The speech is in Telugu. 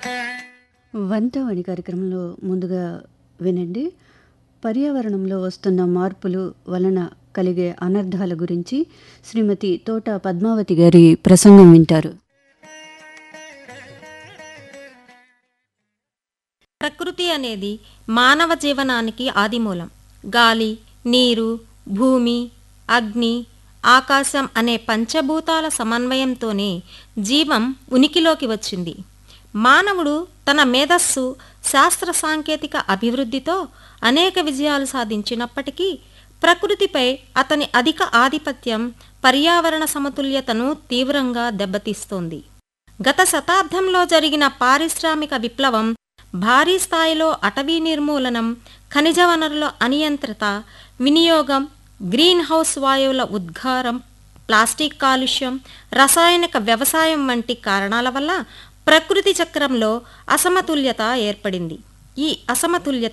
వంటవాణి కార్యక్రమంలో ముందుగా వినండి పర్యావరణంలో వస్తున్న మార్పులు వలన కలిగే అనర్థాల గురించి శ్రీమతి తోట పద్మావతి గారి ప్రసంగం వింటారు ప్రకృతి అనేది మానవ జీవనానికి ఆదిమూలం గాలి నీరు భూమి అగ్ని ఆకాశం అనే పంచభూతాల సమన్వయంతోనే జీవం ఉనికిలోకి వచ్చింది మానవుడు తన మేధస్సు శాస్త్ర సాంకేతిక అభివృద్ధితో అనేక విజయాలు సాధించినప్పటికీ ప్రకృతిపై అతని అధిక ఆధిపత్యం పర్యావరణ సమతుల్యతను తీవ్రంగా దెబ్బతీస్తోంది గత శతాబ్దంలో జరిగిన పారిశ్రామిక విప్లవం భారీ స్థాయిలో అటవీ నిర్మూలనం ఖనిజ వనరుల అనియంత్రిత వినియోగం గ్రీన్ హౌస్ వాయువుల ఉద్గారం ప్లాస్టిక్ కాలుష్యం రసాయనిక వ్యవసాయం వంటి కారణాల వల్ల ప్రకృతి చక్రంలో అసమతుల్యత ఏర్పడింది ఈ అసమతుల్యత